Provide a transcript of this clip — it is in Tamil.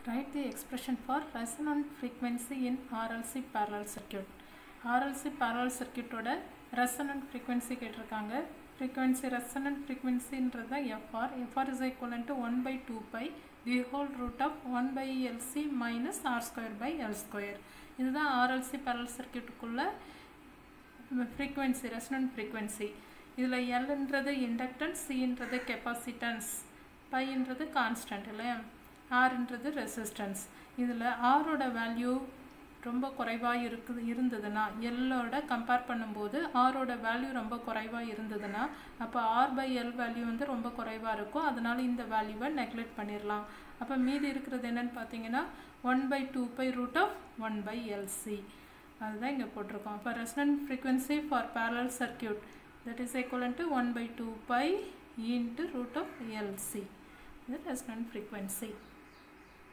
Write the expression for resonant frequency in RLC parallel circuit. RLC parallel circuit ஓட resonant frequency கேட்டிருக்காங்க frequency resonant frequencyன்றது தான் FR FR is equivalent to 1 by 2 pi the whole root of 1 by LC minus R square by L square இதுதான் RLC parallel circuitக்குள்ள ஃப்ரீக்வன்சி ரெசனன்ட் ஃப்ரீக்வன்சி இதில் எல்ன்றது இண்டக்டன்ஸ் சின்றது கெப்பாசிட்டன்ஸ் பைன்றது கான்ஸ்டன்ட் இல்லையா ஆர்ன்றது ரெசிஸ்டன்ஸ் இதில் ஆரோட வேல்யூ ரொம்ப குறைவாக இருக்குது இருந்ததுன்னா எல்லோட கம்பேர் பண்ணும்போது ஆரோட வேல்யூ ரொம்ப குறைவாக இருந்ததுன்னா அப்போ ஆர் பை எல் வேல்யூ வந்து ரொம்ப குறைவாக இருக்கும் அதனால இந்த வேல்யூவை நெக்லெக்ட் பண்ணிடலாம் அப்போ மீதி இருக்கிறது என்னன்னு பார்த்தீங்கன்னா one by two by root of one by LC அதுதான் இங்கே போட்டிருக்கோம் அப்போ resonant frequency for parallel circuit that is equivalent to one by two by into root of LC இது ரெசனன்ட் ஃப்ரீக்வன்சி